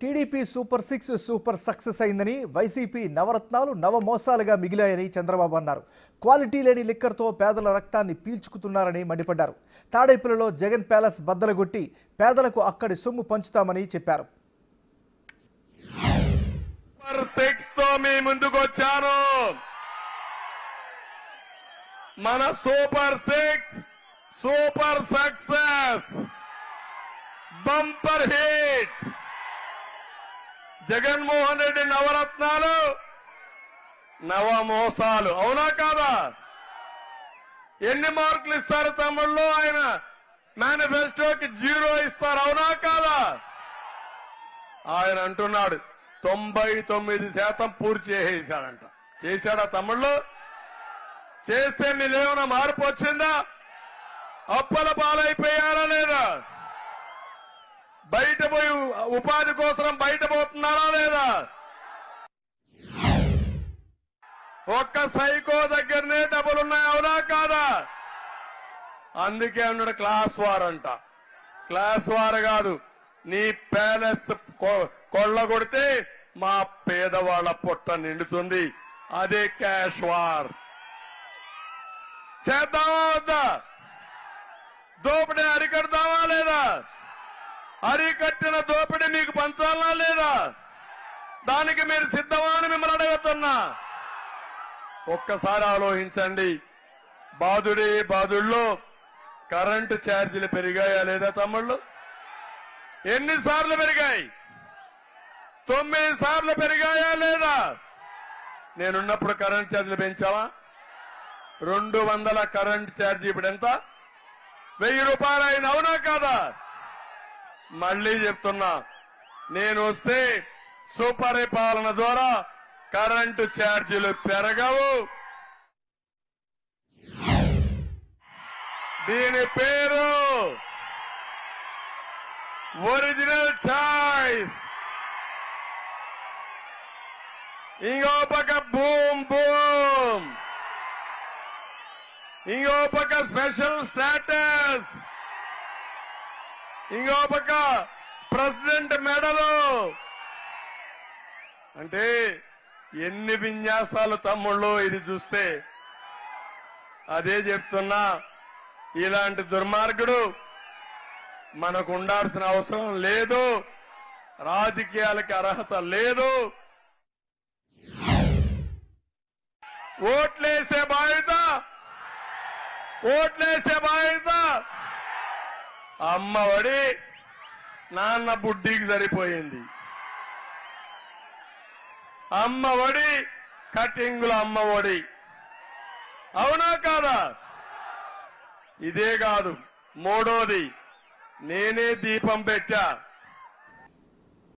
TDP super six super success అయిందని YCP నవరత్నాలు నవమోసాలుగా మిగిలాయని చంద్రబాబు అన్నారు క్వాలిటీ లేని లిక్కర్తో పేదల రక్తాన్ని పీల్చుకుతున్నారని మండిపడ్డారు తాడేపల్లిలో జగన్ ప్యాలెస్ బద్దలగొట్టి పేదలకు అక్కడి సొమ్ము పంచుతామని చెప్పారు సూపర్ సిక్స్ తో మీ ముందుకు వచ్చాను మన super six super success bumper hit Jaganmohan Reddy నవరత్నాలు నవమోసాలు అవునా కాదా ఎన్ని మార్కులు ఇస్తారు తమ్ముళ్ళు ఆయన మేనిఫెస్టోకి జీరో ఇస్తారు అవునా కాదా ఆయన అంటున్నాడు తొంభై తొమ్మిది శాతం పూర్తి చేసేసాడంట చేశాడా తమ్ముళ్ళు చేస్తే మీదేమైనా మార్పు వచ్చిందా అప్పల పాలైపోయారా లేదా బయట పోయి ఉపాధి కోసం బయట పోతున్నారా లేదా ఒక్క సైకో దగ్గరనే డబ్బులున్నాయి అవునా కాదా అందుకే అన్నాడు క్లాస్ వార్ అంట క్లాస్ వార్ కాదు నీ ప్యాలెస్ కొ- కొల్లగొడితే మా పేదవాళ్ల పొట్ట నిండుతుంది అదే క్యాష్ వార్ చేద్దామా వద్దా దోపిడీ అరికడదామా లేదా అరికట్టిన దోపిడీ మీకు పంచాలా లేదా దానికి మీరు సిద్ధమా అని మిమ్మల్ని అడగతున్నా ఒక్కసారి ఆలోచించండి బాధుడే బాధుల్లో కరెంటు ఛార్జీలు పెరిగాయా లేదా తమ్ముళ్ళు ఎన్నిసార్లు పెరిగాయి తొమ్మిది సార్లు పెరిగాయా లేదా నేనున్నప్పుడు కరెంట్ ఛార్జీలు పెంచావా రెండు వందల కరెంట్ ఛార్జీ ఇప్పుడు ఎంత వెయ్యి రూపాయలు అయిన అవునా కాదా మళ్ళీ చెప్తున్నా నేను వస్తే సుపరిపాలన ద్వారా కరెంటు ఛార్జీలు పెరగవు దీని పేరు ఒరిజినల్ చాయిస్ ఇంకో పక్క బూమ్ బూమ్ ఇంకో పక్క స్పెషల్ స్టాటస్ ఇంకో పక్క ప్రెసిడెంట్ మెడలు అంటే ఎన్ని విన్యాసాలు తమ్ముళ్ళు ఇది చూస్తే అదే చెప్తున్నా ఇలాంటి దుర్మార్గుడు మనకు ఉండాల్సిన అవసరం లేదు రాజకీయాలకి అర్హత లేదు ఓట్లేసే బాధ్యత ఓట్లేసే బాధ్యత అమ్మఒడి నాన్న బుడ్డికి సరిపోయింది అమ్మఒడి కటింగుల అమ్మఒడి అవునా కాదా ఇదే కాదు మూడోది నేనే దీపం పెట్టా